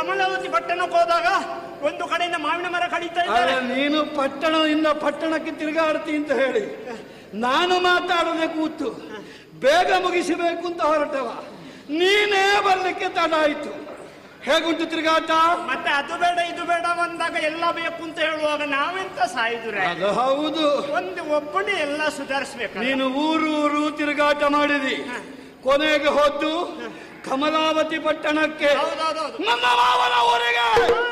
ಕಮಲಾವತಿ ಪಟ್ಟಣಕ್ಕೆ ಹೋದಾಗ ಒಂದು ಕಡೆಯಿಂದ ಮಾವಿನ ಮರ ಕಡಿತಾ ಇದ್ದಾರೆ ಅಲ್ಲ ನೀನು ಪಟ್ಟಣದಿಂದ ಪಟ್ಟಣಕ್ಕೆ ತಿರುಗಾಡ್ತಿ ಅಂತ ಹೇಳಿ ನಾನು ಮಾತಾಡದೆ ಕೂತು ಬೇಗ ಮುಗಿಸಬೇಕು ಅಂತ ಹೊರಟವ ನೀನೇ ಬರ್ಲಿಕ್ಕೆ ತಡ ಆಯ್ತು ಹೇಗುಂಟು ತಿರುಗಾಟ ಮತ್ತೆ ಅದು ಬೇಡ ಇದು ಬೇಡ ಬಂದಾಗ ಎಲ್ಲ ಬೇಕು ಅಂತ ಹೇಳುವಾಗ ನಾವೆಂತ ಸಾಯಿದ್ರೆ ಅದು ಹೌದು ಒಂದು ಒಬ್ಬನೇ ಎಲ್ಲ ಸುಧಾರಿಸ್ಬೇಕು ನೀನು ಊರು ಊರು ತಿರುಗಾಟ ಮಾಡಿದಿ ಕೊನೆಗೆ ಹೋದ್ದು ಕಮಲಾವತಿ ಪಟ್ಟಣಕ್ಕೆ ಹೌದೌದೌದು ನನ್ನ ಮಾವನ ಊರಿಗೆ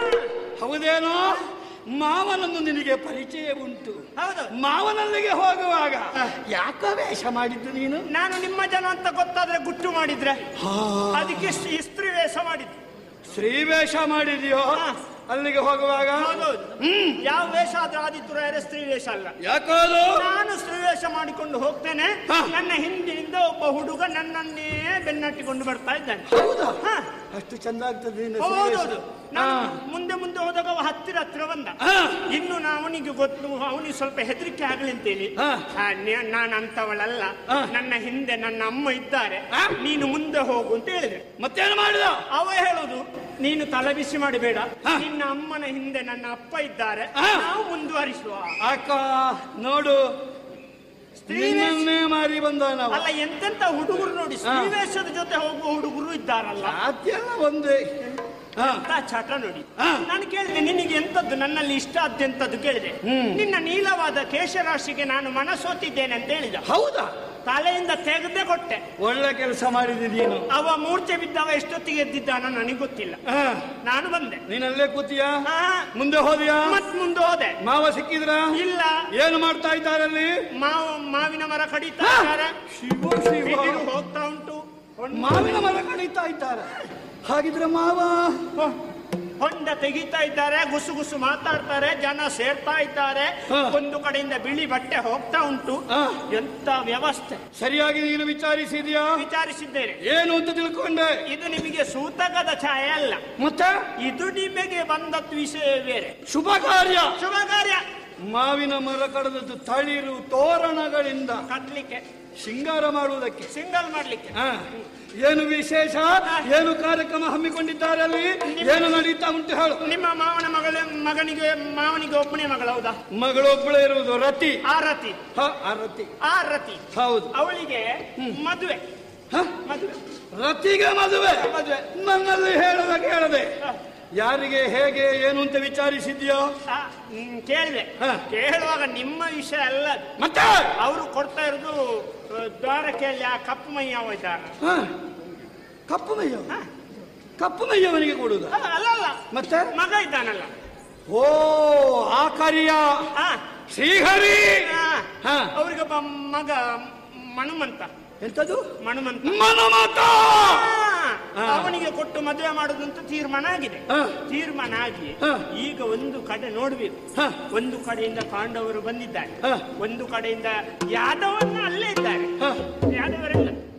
ಹೌದೇನೋ ಮಾವನನ್ನು ನಿನಗೆ ಪರಿಚಯ ಉಂಟು ಹೌದು ಮಾವನಲ್ಲಿಗೆ ಹೋಗುವಾಗ ಯಾಕ ವೇಷ ಮಾಡಿದ್ದು ನೀನು ನಾನು ನಿಮ್ಮ ಜನ ಅಂತ ಗೊತ್ತಾದ್ರೆ ಗುಟ್ಟು ಮಾಡಿದ್ರೆ ಅದಕ್ಕೆ ಶ್ರೀ- ಸ್ತ್ರೀ ವೇಷ ಮಾಡಿದ್ದು ಸ್ತ್ರೀ ವೇಷ ಮಾಡಿದ್ಯೋ ಹಾ. ಅಲ್ಲಿಗೆ ಹೋಗುವಾಗ ಹೌದೌದು ಯಾವ ವೇಷ ಆದ್ರೂ ಆದಿತ್ಯ ರಾಯರ ಸ್ತ್ರೀ ವೇಷ ಅಲ್ಲ ಯಾಕೋದು ನಾನು ಸ್ತ್ರೀ ವೇಷ ಮಾಡಿಕೊಂಡು ಹೋಗ್ತೇನೆ ಹಾ. ನನ್ನ ಹಿಂದಿನಿಂದ ಒಬ್ಬ ಹುಡುಗ ನನ್ನನ್ನೇ ಬೆನ್ನಟ್ಟಿಕೊಂಡು ಬರ್ತಾ ಇದ್ದಾನೆ ಹೌದಾ ಹಾ. ಅಷ್ಟು ಚಂದ ಆಗ್ತದೆ ನಿನ್ನ ಸ್ತ್ರೀ ವೇಷ. ಹೌದೌದು ನಾನು ಮುಂದೆ ಮುಂದೆ ಹೋದಾಗ ಅವ ಹತ್ತಿರ ಹತ್ತಿರ ಬಂದ ಹಾ. ಇನ್ನು ನಾ ಅವನಿಗೆ ಗೊತ್ತು ಅವನಿಗೆ ಸ್ವಲ್ಪ ಹೆದರಿಕೆ ಆಗಲಿ ಅಂತೇಳಿ ಹಾ. ಆ, ನೆ- ನಾನು ಅಂತವಳಲ್ಲ ಹಾ. ನನ್ನ ಹಿಂದೆ ನನ್ನ ಅಮ್ಮ ಇದ್ದಾರೆ ಹಾ. ನೀನು ಮುಂದೆ ಹೋಗು ಅಂತ ಹೇಳಿದ್ರೆ ಮತ್ತೇನು ಮಾಡಿದ ಅವ ಹೇಳುದು ನೀನು ತಲೆ ಬಿಸಿ ಮಾಡಬೇಡ ಹಾ. ನಿನ್ನ ಅಮ್ಮನ ಹಿಂದೆ ನನ್ನ ಅಪ್ಪ ಇದ್ದಾರೆ ಹಾ. ನಾವು ಮುಂದುವರಿಸುವ ಅಕ್ಕ ನೋಡು ಸ್ತ್ರೀ ವೇಷ- ನಿನ್ನನ್ನೇ ಮಾರಿ ಬಂದ ನಾವು ಅಲ್ಲ ಎಂತೆಂತ ಹುಡುಗರು ನೋಡಿ ಶ್ರೀವೇಶದ ಜೊತೆ ಹೋಗುವ ಹುಡುಗರು ಇದ್ದಾರಲ್ಲ ಅದೆಲ್ಲ ಒಂದೇ ಹಾ ಅಂತ ಚಟ ನೋಡಿ ಹಾ. ನಾನು ಕೇಳಿದೆ ನಿನಗೆ ಎಂತದ್ದು ನನ್ನಲ್ಲಿ ಇಷ್ಟ ಆದ್ದೆಂತದ್ದು ಕೇಳಿದೆ ಹ್ಮ್. ನಿನ್ನ ನೀಲವಾದ ಕೇಶರಾಶಿಗೆ ನಾನು ಮನಸೋತಿದ್ದೇನೆ ಅಂತ ಹೇಳಿದ ಹೌದಾ ತಲೆಯಿಂದ ತೆಗೆದೇ ಕೊಟ್ಟೆ ಒಳ್ಳೆ ಕೆಲಸ ಮಾಡಿದಿ ನೀನು ಅವ ಮೂರ್ಛೆ ಬಿದ್ದವ ಎಷ್ಟೊತ್ತಿಗೆ ಎದ್ದಿದ್ದಾನ ನನಗೆ ಗೊತ್ತಿಲ್ಲ ಹಾ, ನಾನು ಬಂದೆ ನೀನಲ್ಲೇ ಕೂತಿಯಾ ಹಾ, ಮುಂದೆ ಹೋದ್ಯಾ ಮತ್ ಮುಂದೆ ಹೋದೆ ಮಾವ ಸಿಕ್ಕಿದ್ರ ಇಲ್ಲ ಏನು ಮಾಡ್ತಾ ಇದ್ದಾರಲ್ಲಿ ಮಾವು ಮಾವಿನ ಮರ ಕಡಿತಾ ಹಾ. ಇದ್ದಾರೆ ಶಿವ ಶಿವ ಬಿದಿರು ಹೋಗ್ತಾ ಉಂಟು ಹೊಂಡ- ಮಾವಿನ ಮರ ಕಡಿತಾ ಇದ್ದಾರೆ ಹಾಗಿದ್ರೆ ಮಾವ ಹೊ- ಹೊಂಡ ತೆಗಿತಾ ಇದ್ದಾರೆ ಗುಸು ಗುಸು ಮಾತಾಡ್ತಾರೆ ಜನ ಸೇರ್ತಾ ಇದ್ದಾರೆ ಹಾ. ಒಂದು ಕಡೆಯಿಂದ ಬಿಳಿ ಬಟ್ಟೆ ಹೋಗ್ತಾ ಉಂಟು ಹಾ. ಎಂತ ವ್ಯವಸ್ಥೆ ಸರಿಯಾಗಿ ನೀನು ವಿಚಾರಿಸಿದ್ಯಾ ವಿಚಾರಿಸಿದ್ದೇನೆ ಏನು ಅಂತ ತಿಳ್ಕೊಂಡೆ ಇದು ನಿಮಗೆ ಸೂತಕದ ಛಾಯೆ ಅಲ್ಲ ಮತ್ತೆ ಇದು ನಿಮಗೆ ಬಂದದ್ದು ವಿಷಯ ಬೇರೆ ಶುಭ ಕಾರ್ಯ ಶುಭ ಕಾರ್ಯ ಮಾವಿನ ಮರ ಕಡದದ್ದು ತಳಿರು ತೋರಣಗಳಿಂದ ಕಟ್ಲಿಕ್ಕೆ ಶೃಂಗಾರ ಮಾಡುವುದಕ್ಕೆ ಸಿಂಗಲ್ ಮಾಡ್ಲಿಕ್ಕೆ ಹಾ. ಏನು ವಿಶೇಷ ಏನು ಕಾರ್ಯಕ್ರಮ ಹಮ್ಮಿಕೊಂಡಿದ್ದಾರೆ ಅಲ್ಲಿ ಏನು ನಡೀತಾ ಉಂಟು ಹೇಳು ನಿಮ್ಮ ಮಾವನ ಮಗಳ ಮಗನಿಗೆ ಮಾವನಿಗೆ ಒಬ್ಬನೇ ಮಗಳು ಹೌದಾ ಮಗಳೊಬ್ಬಳೇ ಇರುವುದು ರತಿ ಆರತಿ ಹ, ಆ ರತಿ ಆರತಿ ಹೌದು ಅವಳಿಗೆ ಮದುವೆ ಹ? ಮದುವೆ ರತಿಗೆ ಮದುವೆ ಮದುವೆ ನನ್ನಲ್ಲಿ ಹೇಳದ ಕೇಳದೆ ಯಾರಿಗೆ ಹೇಗೆ ಏನು ಅಂತ ವಿಚಾರಿಸಿದ್ಯೋ ಆ, ಹ್ಮ್, ಕೇಳಿದೆ ಹಾ. ಕೇಳುವಾಗ ನಿಮ್ಮ ವಿಷಯ ಅಲ್ಲ ಅದು. ಮತ್ತೆ ಅವರು ಕೊಡ್ತಾ ಇರೋದು ಆ, ದ್ವಾರಕೆಯಲ್ಲಿ ಆ ಕಪ್ಪು ಮೈಯವ ಇದ್ದಾನೆ ಹ? ಕಪ್ಪು ಮೈಯ ಕಪ್ಪು ಮೈಯವನಿಗೆ ಕೊಡುದ ಅಲ್ಲ ಅಲ್ಲ ಅಲ್ಲ ಮತ್ತೆ ಮಗ ಇದ್ದಾನಲ್ಲ ಓ ಆ ಕರಿಯ ಆ, ಶ್ರೀಹರಿ ಆ, ಹಾ. ಅವ್ರಿಗೊಬ್ಬ ಮಗ ಮನುಮಂತ ಎಂತದು ಮನುಮಂತ ಮನುಮತ ಆ, ಹಾ. ಅವನಿಗೆ ಕೊಟ್ಟು ಮದುವೆ ಮಾಡುದು ಅಂತ ತೀರ್ಮಾನ ಆಗಿದೆ ಹಾ. ತೀರ್ಮಾನ ಆಗಿ ಹಾ. ಈಗ ಒಂದು ಕಡೆ ನೋಡ್ಬೇಕು ಹಾ. ಒಂದು ಕಡೆಯಿಂದ ಪಾಂಡವರು ಬಂದಿದ್ದಾರೆ ಹಾ. ಒಂದು ಕಡೆಯಿಂದ ಯಾದವನ್ನ ಅಲ್ಲೇ ಇದ್ದಾರೆ ಹಾ. ಯಾದವರೆಲ್ಲ